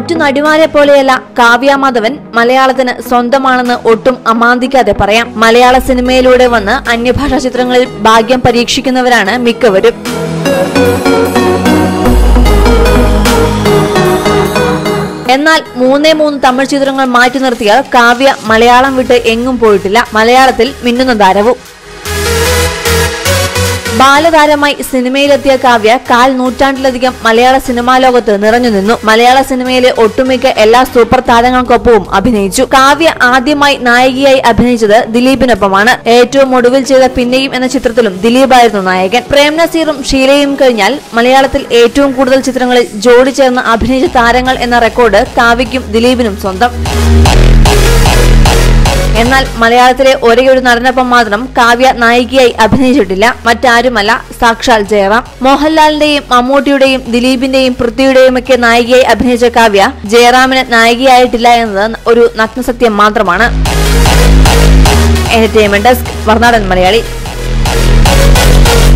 മറ്റു നടിമാരെ പോലെയല്ല കാവ്യ മാധവൻ മലയാളത്തിന് സ്വന്തമാണെന്ന് ഒട്ടും അമാന്തിക്കാതെ പറയാം മലയാള സിനിമയിലൂടെ വന്ന് അന്യഭാഷാ ചിത്രങ്ങളിൽ ഭാഗ്യം പരീക്ഷിക്കുന്നവരാണ് മിക്കവരും എന്നാൽ മൂന്നേ മൂന്ന് തമിഴ് ചിത്രങ്ങൾ മാറ്റി നിർത്തിയാൽ കാവ്യ മലയാളം വിട്ട് എങ്ങും പോയിട്ടില്ല മലയാളത്തിൽ മിന്നുന്ന താരവും ബാലതാരമായി സിനിമയിലെത്തിയ കാവ്യ കാൽ നൂറ്റാണ്ടിലധികം മലയാള സിനിമാ ലോകത്ത് നിറഞ്ഞു നിന്നു മലയാള സിനിമയിലെ ഒട്ടുമിക്ക എല്ലാ സൂപ്പർ താരങ്ങൾക്കൊപ്പവും അഭിനയിച്ചു കാവ്യ ആദ്യമായി നായികയായി അഭിനയിച്ചത് ദിലീപിനൊപ്പമാണ് ഏറ്റവും ഒടുവിൽ ചെയ്ത പിന്നെയും എന്ന ചിത്രത്തിലും ദിലീപായിരുന്നു നായകൻ പ്രേം നസീറും ഷീലയും കഴിഞ്ഞാൽ മലയാളത്തിൽ ഏറ്റവും കൂടുതൽ ചിത്രങ്ങളിൽ ജോഡി ചേർന്ന് അഭിനയിച്ച താരങ്ങൾ എന്ന റെക്കോർഡ് കാവ്യയ്ക്കും ദിലീപിനും സ്വന്തം എന്നാൽ മലയാളത്തിലെ ഒരേയൊരു നടനൊപ്പം മാത്രം കാവ്യ നായികയായി അഭിനയിച്ചിട്ടില്ല മറ്റാരുമല്ല സാക്ഷാൽ ജയറാം മോഹൻലാലിന്റെയും മമ്മൂട്ടിയുടെയും ദിലീപിന്റെയും പൃഥ്വിയുടെയും ഒക്കെ നായികയായി അഭിനയിച്ച കാവ്യ ജയറാമിന് നായികയായിട്ടില്ല എന്നത് ഒരു നഗ്നസത്യം മാത്രമാണ് എന്റർടൈൻമെന്റ് ഡെസ്ക് വർണ്ണാടൻ മലയാളി